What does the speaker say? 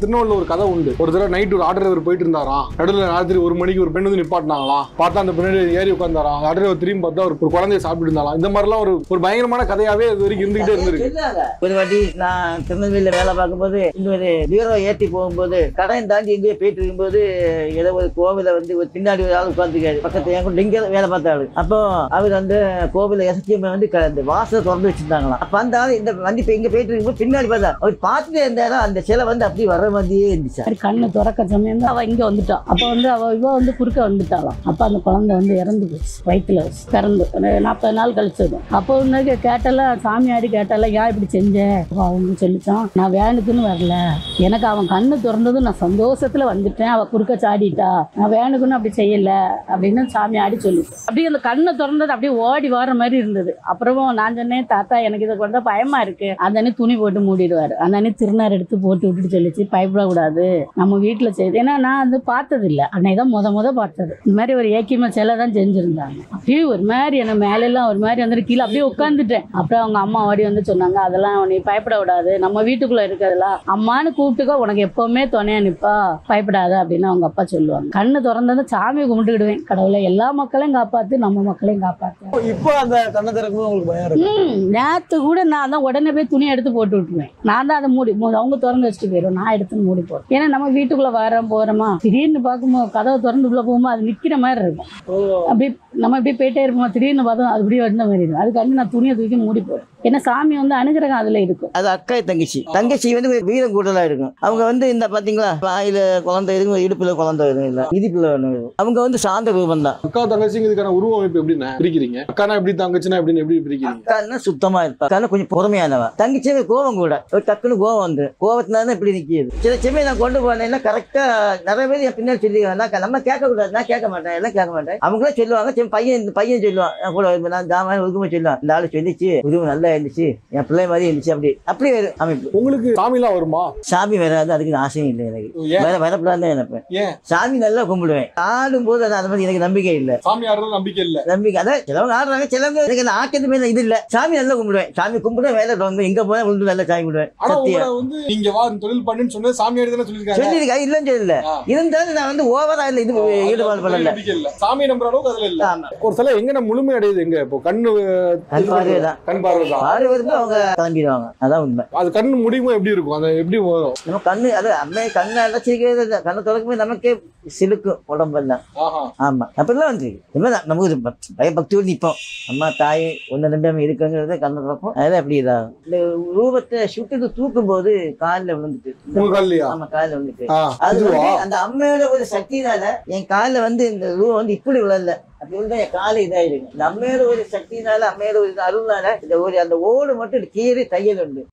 திருநெல்வேலியில் ஒரு கதை உண்டு ஒரு தடவை நைட் ஒரு ஆர்டர் டிரைவர் போயிட்டு இருந்தாராம் நடுவில் ராத்திரி ஒரு மணிக்கு ஒரு பெண் வந்து நிப்பாட்டினாங்களாம் பார்த்தா அந்த பின்னாடி ஏறி உட்காந்தாராம் ஆர்டர் டிரைவர் திரும்பி பார்த்தா ஒரு ஒரு குழந்தைய சாப்பிட்டு இருந்தாலாம் இந்த மாதிரிலாம் ஒரு ஒரு பயங்கரமான கதையாவே இது வரைக்கும் இருந்துகிட்டே இருந்திருக்கு ஒரு வாட்டி நான் திருநெல்வேலியில வேலை பார்க்கும்போது இன்னொரு பீரோ ஏற்றி போகும்போது கடையை தாண்டி எங்கேயோ போயிட்டு இருக்கும்போது ஏதோ ஒரு கோவில வந்து ஒரு பின்னாடி ஒரு ஆள் உட்காந்துருக்காரு பக்கத்துல என் கூட இங்க வேலை பார்த்த ஆளு அப்போ அவர் வந்து கோவில எசக்கியமே வந்து க- இந்த வாசலை திறந்து வச்சிருந்தாங்களாம் அப்ப அந்த ஆள் இந்த வண்டி இப்ப இங்க போயிட்டு இருக்கும்போது பின்னாடி பார்த்தா அவர் பார்த்துட்டே இருந்தாரா அந்த சிலை வந்து அப்படி வர்ற மாதிரியே இருந்துச்சு சரி கண்ணு திறக்க சமயம் தான் அவ இங்க வந்துட்டான் அப்ப வந்து அவ இவ வந்து குறுக்க வந்துட்டாளாம் அப்ப அந்த குழந்தை வந்து இறந்து போச்சு வயிற்றுல வச்சு பிறந்து ஒரு நாற்பது நாள் கழிச்சது அப்போ வந்து கேட்டால சாமியாடி கேட்டால ஏன் இப்படி செஞ்ச அப்ப அவங்க சொல்லிச்சான் நான் வேணுக்குன்னு வரல எனக்கு அவன் கண்ணு திறந்ததும் நான் சந்தோஷத்துல வந்துட்டேன் அவ குறுக்க சாடிட்டா நான் வேணுக்குன்னு அப்படி செய்யல அப்படின்னு சாமியாடி சொல்லிச்சு அப்படியே அந்த கண்ணை திறந்தது அப்படியே ஓடி வர மாதிரி இருந்தது அப்புறமும் நான் சொன்னேன் தாத்தா எனக்கு இதை கொண்டா பயமா இருக்கு அந்த அண்ணி துணி போட்டு மூடிடுவாரு அந்த அண்ணி திருநார் எடுத்து போட்டு விட்டுட்டு சொல்லிச்சு பயப்படக்கூடாது நம்ம வீட்டுல செய்யுது ஏன்னா நான் வந்து பார்த்தது இல்லை அன்னைக்கு தான் முத முத பார்த்தது இந்த மாதிரி ஒரு ஏக்கியமா சிலை தான் செஞ்சிருந்தாங்க அப்படியே ஒரு மாதிரி என்ன மேலெல்லாம் ஒரு மாதிரி வந்துட்டு கீழே அப்படியே உட்காந்துட்டேன் அப்புறம் அவங்க அம்மா ஓடி வந்து சொன்னாங்க அதெல்லாம் நீ பயப்பட விடாது நம்ம வீட்டுக்குள்ள இருக்கிறதெல்லாம் அம்மான்னு கூப்பிட்டுக்கோ உனக்கு எப்பவுமே துணையா நிப்பா பயப்படாத அப்படின்னு அவங்க அப்பா சொல்லுவாங்க கண்ணு திறந்தது சாமியை கும்பிட்டுக்கிடுவேன் கடவுளை எல்லா மக்களையும் காப்பாத்து நம்ம மக்களையும் காப்பாத்து இப்போ அந்த கண்ணை திறக்கும்போது உங்களுக்கு பயம் இருக்கு ம் நேற்று கூட நான் தான் உடனே போய் துணி எடுத்து போட்டு விட்டுருவேன் நான் தான் அதை மூடி மூ- அவங்க திறந்து வச்சுட்டு போயிடும் நான் எடுத்து மூடி போடுறேன் ஏன்னா நம்ம வீட்டுக்குள்ள வரோம் போறோமா திடீர்னு பார்க்கும்போது கதவை திறந்து உள்ள போகும்போது அது நிக்கிற மாதிரி இருக்கும் அப்படி நம்ம இப்படி போயிட்டே இருப்போம் திடீர்னு பார்த்தோம் அது இப்படியே வந்த மாதிரி இருக்கும் அதுக்காண்டி நான் துணியை தூக்கி மூடி போடுறேன் ஏன்னா சாமி வந்து அனுகிரகம் அதுல இருக்கும் அது அக்கா தங்கச்சி தங்கச்சி வந்து வீரம் கூடுதலா இருக்கும் அவங்க வந்து இந்த பாத்தீங்களா வாயில குழந்தை இருக்கும் இடுப்புல குழந்தை இருக்கும் இல்ல இடுப்புல ஒண்ணு இருக்கும். அவங்க வந்து சாந்த ரூபம் தான் அக்கா தங்கச்சிங்க இதுக்கான உருவம் அமைப்பு எப்படின்னா பிரிக்கிறீங்க அக்கானா எப்படி தங்கச்சினா எப்படின்னு எப்படி பிரிக்கிறீங்க அக்கான்னா சுத்தமா இருப்பா அக்கானா கொஞ்சம் பொறுமையானவ தங்கச்சி கோவம் கூட ஒரு டக்குன்னு கோவம் வந்து கோவத்தினால தான் இப்படி நிக்கிது சில சமயம் நான் கொண்டு போனேன்னா கரெக்டா நிறைய பேர் என் பின்னாடி சொல்லிடுவாங்க நான் நம்ம கேட்க கூடாது நான் கேட்க மாட்டேன் எல்லாம் கேட்க மாட்டேன் அவங்களே சொல்லுவாங்க சரி பையன் இந்த பையன் சொல்லுவான் என் கூட வரும்போது நான் ஜாமான் ஒதுக்குமே சொல்லுவான் இந்த ஆளு சொல்லிச்சு உருவம் நல்லா இருந்துச்சு என் பிள்ளை மாதிரி இருந்துச்சு அப்படி அப்படி வரும் அமைப்பு உங்களுக்கு சாமிலாம் வருமா சாமி வராது அதுக்கு ஆசையும் இல்லை எனக்கு ஏன் வேற வரப்படாது நினைப்பேன் ஏன்? சாமி நல்லா கும்பிடுவேன் ஆடும் போது அது அதை பத்தி எனக்கு நம்பிக்கை இல்லை சாமி ஆடுறது நம்பிக்கை இல்ல நம்பிக்கை அதான் சிலவங்க ஆடுறாங்க சிலவங்க எனக்கு அந்த ஆக்கத்து மேல இது இல்ல சாமி நல்லா கும்பிடுவேன் சாமி கும்பிடுவேன் வேலை தொடங்க எங்க போனா விழுந்து நல்லா சாமி கும்பிடுவேன் ஆனா சத்தியம் உங்களை வந்து நீங்க வா இந்த தொழில் பண்ணுன்னு சொன்னது சாமியாடி தானே சொல்லிருக்காங்க சொல்லியிருக்கேன் இல்லைன்னு சொல்லல ஆ. இருந்தாலும் நான் வந்து ஓவரா இல்ல இது ஈடுபாடு பண்ணல நம்பிக்கை இல்ல சாமி நம்புற அளவுக்கு அதுல இல்ல ஆமா. ஒரு சில எங்க நம்ம முழுமை அடையுது எங்க இப்போ கண்ணு கண் பார்வை தான் கண் பார்வை தான் பார்வை வரும்போது அவங்க கிளம்பிடுவாங்க அதான் உண்மை அது கண்ணு முடிவும் எப்படி இருக்கும் அது எப்படி வரும் நம்ம கண்ணு அது அம்மே கண்ணை அடைச்சிக்கிறது இல்ல. கண்ணை திறக்கும்போது நமக்கே சிலுக்கும் உடம்பெல்லாம் ஆஹா ஆமா அப்படிலாம் வந்து உண்மைதான் நமக்கு ஒரு ப- பயபக்தியோடு நிற்போம் அம்மா தாய் ஒன்று நம்பாம இருக்குங்கிறத கண்ணை திறப்போம் அதெல்லாம் அப்படி இதாகும் இந்த ரூபத்தை சுட்டுட்டு தூக்கும் போது காலில் விழுந்துட்டு உங்க கால்லையா ஆமா காலில் விழுந்துட்டு ஆ, அது அதுவா வந்து அந்த அம்மையோட ஒரு சக்தினால என் காலில் வந்து இந்த ரூபம் வந்து இப்படி விழல அப்படி விழுந்தா என் காலு இதாயிருக்கு இந்த அம்மையோட ஒரு சக்தினால அம்மையோட ஒரு அருள்னால இந்த ஒரு அந்த ஓடு மட்டும் கீறி தையல் உண்டு